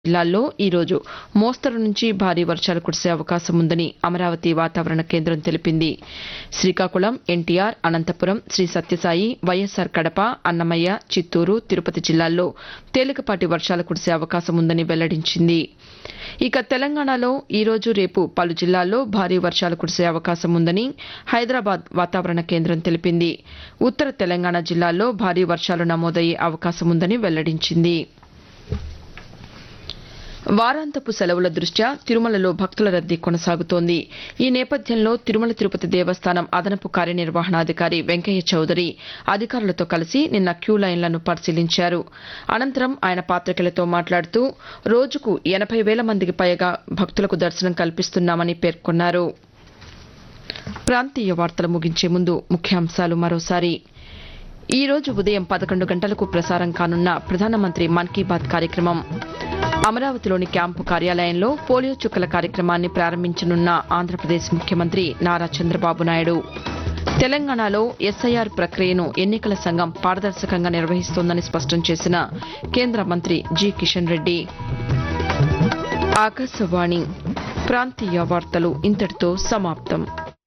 జిల్లాల్లో ఈరోజు మోస్తరు నుంచి భారీ వర్షాలు కురిసే అవకాశం ఉందని అమరావతి వాతావరణ కేంద్రం తెలిపింది శ్రీకాకుళం ఎన్టీఆర్ అనంతపురం శ్రీ సత్యసాయి వైఎస్సార్ కడప అన్నమయ్య చిత్తూరు తిరుపతి జిల్లాల్లో తేలికపాటి వర్షాలు కురిసే అవకాశం ఉందని వెల్లడించింది ఇక తెలంగాణలో ఈరోజు రేపు పలు జిల్లాల్లో భారీ వర్షాలు కురిసే అవకాశం ఉందని హైదరాబాద్ వాతావరణ కేంద్రం తెలిపింది ఉత్తర తెలంగాణ జిల్లాల్లో భారీ వర్షాలు నమోదయ్యే అవకాశం ఉందని వెల్లడించింది వారాంతపు సెలవుల దృష్ట్యా తిరుమలలో భక్తుల రద్దీ కొనసాగుతోంది ఈ నేపథ్యంలో తిరుమల తిరుపతి దేవస్థానం అదనపు కార్యనిర్వహణాధికారి వెంకయ్య చౌదరి అధికారులతో కలిసి నిన్న క్యూ లైన్లను పరిశీలించారు అనంతరం ఆయన పాతికేయులతో మాట్లాడుతూ రోజుకు ఎనబై వేల మందికి పైగా భక్తులకు దర్శనం కల్పిస్తున్నామని పేర్కొన్నారు ప్రాంతీయ వార్తలు ముగించే ముందు ముఖ్యాంశాలు మరోసారి ఈ రోజు ఉదయం పదకొండు గంటలకు ప్రసారం కానున్న ప్రధానమంత్రి మన్ కీ బాత్ కార్యక్రమం అమరావతిలోని క్యాంపు కార్యాలయంలో పోలియో చుక్కల కార్యక్రమాన్ని ప్రారంభించనున్న ఆంధ్రప్రదేశ్ ముఖ్యమంత్రి నారా చంద్రబాబు నాయుడు తెలంగాణలో ఎస్ఐఆర్ ప్రక్రియను ఎన్నికల సంఘం పారదర్శకంగా నిర్వహిస్తోందని స్పష్టం చేసిన కేంద్ర మంత్రి జి కిషన్ రెడ్డి ఆకాశవాణి ప్రాంతీయ వార్తలు ఇంతటితో సమాప్తం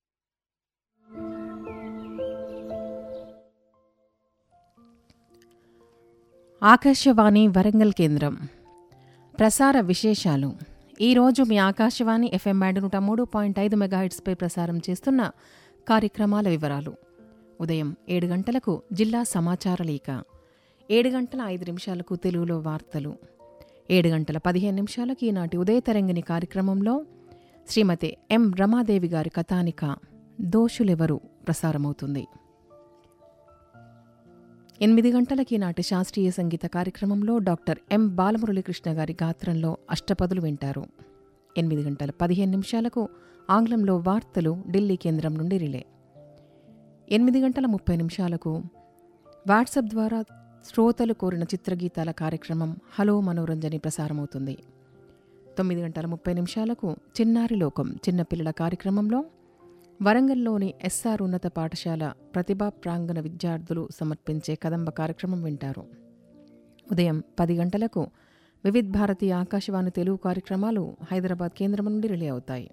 ఆకాశవాణి వరంగల్ కేంద్రం ప్రసార విశేషాలు ఈరోజు మీ ఆకాశవాణి ఎఫ్ఎం బ్యాండ్ నూట మూడు పాయింట్ ఐదు మెగాహిట్స్పై ప్రసారం చేస్తున్న కార్యక్రమాల వివరాలు ఉదయం ఏడు గంటలకు జిల్లా సమాచార లేఖ ఏడు గంటల ఐదు నిమిషాలకు తెలుగులో వార్తలు ఏడు గంటల పదిహేను నిమిషాలకు ఈనాటి ఉదయ తరంగిణి కార్యక్రమంలో శ్రీమతి ఎం రమాదేవి గారి కథానిక దోషులెవరు ప్రసారమవుతుంది ఎనిమిది గంటలకి నాటి శాస్త్రీయ సంగీత కార్యక్రమంలో డాక్టర్ ఎం బాలమురళీకృష్ణ గారి గాత్రంలో అష్టపదులు వింటారు ఎనిమిది గంటల పదిహేను నిమిషాలకు ఆంగ్లంలో వార్తలు ఢిల్లీ కేంద్రం నుండి రిలే ఎనిమిది గంటల ముప్పై నిమిషాలకు వాట్సాప్ ద్వారా శ్రోతలు కోరిన చిత్రగీతాల కార్యక్రమం హలో మనోరంజని ప్రసారమవుతుంది తొమ్మిది గంటల ముప్పై నిమిషాలకు చిన్నారి లోకం చిన్నపిల్లల కార్యక్రమంలో వరంగల్లోని ఎస్ఆర్ ఉన్నత పాఠశాల ప్రతిభా ప్రాంగణ విద్యార్థులు సమర్పించే కదంబ కార్యక్రమం వింటారు ఉదయం పది గంటలకు వివిధ్ భారతి ఆకాశవాణి తెలుగు కార్యక్రమాలు హైదరాబాద్ కేంద్రం నుండి రిలే అవుతాయి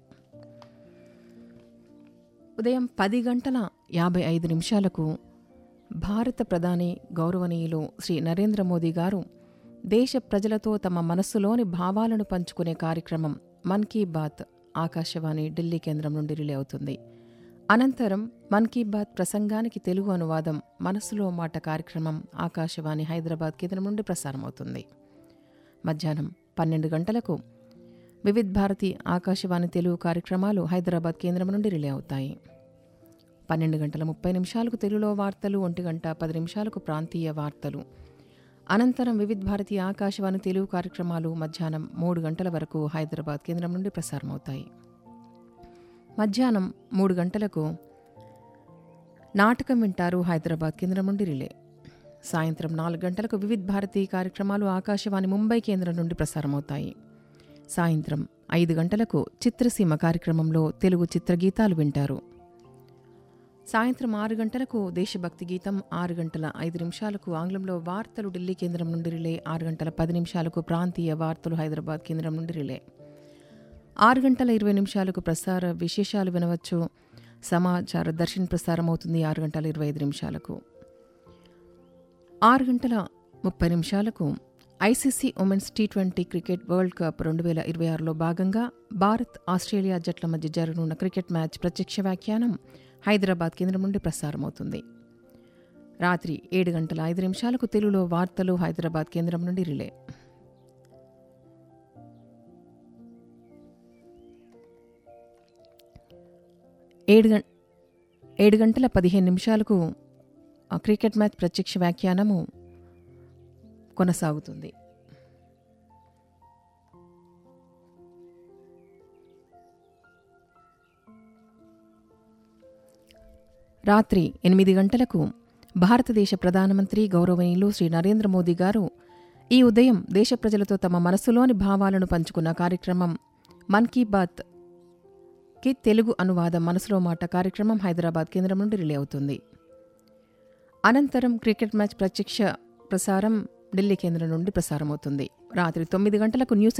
ఉదయం పది గంటల యాభై ఐదు నిమిషాలకు భారత ప్రధాని గౌరవనీయులు శ్రీ నరేంద్ర మోదీ గారు దేశ ప్రజలతో తమ మనస్సులోని భావాలను పంచుకునే కార్యక్రమం మన్ కీ బాత్ ఆకాశవాణి ఢిల్లీ కేంద్రం నుండి రిలే అవుతుంది అనంతరం మన్ కీ బాత్ ప్రసంగానికి తెలుగు అనువాదం మనసులో మాట కార్యక్రమం ఆకాశవాణి హైదరాబాద్ కేంద్రం నుండి ప్రసారమవుతుంది మధ్యాహ్నం పన్నెండు గంటలకు వివిధ్ భారతి ఆకాశవాణి తెలుగు కార్యక్రమాలు హైదరాబాద్ కేంద్రం నుండి రిలే అవుతాయి పన్నెండు గంటల ముప్పై నిమిషాలకు తెలుగులో వార్తలు ఒంటి గంట పది నిమిషాలకు ప్రాంతీయ వార్తలు అనంతరం వివిధ్ భారతి ఆకాశవాణి తెలుగు కార్యక్రమాలు మధ్యాహ్నం మూడు గంటల వరకు హైదరాబాద్ కేంద్రం నుండి ప్రసారమవుతాయి మధ్యాహ్నం మూడు గంటలకు నాటకం వింటారు హైదరాబాద్ కేంద్రం నుండి రిలే సాయంత్రం నాలుగు గంటలకు వివిధ్ భారతి కార్యక్రమాలు ఆకాశవాణి ముంబై కేంద్రం నుండి ప్రసారమవుతాయి సాయంత్రం ఐదు గంటలకు చిత్రసీమ కార్యక్రమంలో తెలుగు చిత్రగీతాలు వింటారు సాయంత్రం ఆరు గంటలకు దేశభక్తి గీతం ఆరు గంటల ఐదు నిమిషాలకు ఆంగ్లంలో వార్తలు ఢిల్లీ కేంద్రం నుండి రిలే ఆరు గంటల పది నిమిషాలకు ప్రాంతీయ వార్తలు హైదరాబాద్ కేంద్రం నుండి రిలే ఆరు గంటల ఇరవై నిమిషాలకు ప్రసార విశేషాలు వినవచ్చు సమాచార దర్శన్ ప్రసారం అవుతుంది ఆరు గంటల ఇరవై ఐదు నిమిషాలకు ఆరు గంటల ముప్పై నిమిషాలకు ICC women's T twenty cricket world cup రెండు వేల ఇరవై ఆరులో భాగంగా భారత్ ఆస్ట్రేలియా జట్ల మధ్య జరగనున్న క్రికెట్ మ్యాచ్ ప్రత్యక్ష వ్యాఖ్యానం హైదరాబాద్ కేంద్రం నుండి ప్రసారమవుతుంది రాత్రి ఏడు గంటల ఐదు నిమిషాలకు తెలుగులో వార్తలు హైదరాబాద్ కేంద్రం నుండి రిలే ఏడు గం ఏడు గంటల పదిహేను నిమిషాలకు ఆ క్రికెట్ మ్యాచ్ ప్రత్యక్ష వ్యాఖ్యానము కొనసాగుతుంది రాత్రి ఎనిమిది గంటలకు భారతదేశ ప్రధానమంత్రి గౌరవనీయులు శ్రీ నరేంద్ర మోదీ గారు ఈ ఉదయం దేశ ప్రజలతో తమ మనసులోని భావాలను పంచుకున్న కార్యక్రమం మన్ కీ బాత్ కి తెలుగు అనువాదం మనసులో మాట కార్యక్రమం హైదరాబాద్ కేంద్రం నుండి రిలే అవుతుంది అనంతరం క్రికెట్ మ్యాచ్ ప్రత్యక్ష ప్రసారం ఢిల్లీ కేంద్రం నుండి ప్రసారమవుతుంది రాత్రి తొమ్మిది గంటలకు న్యూస్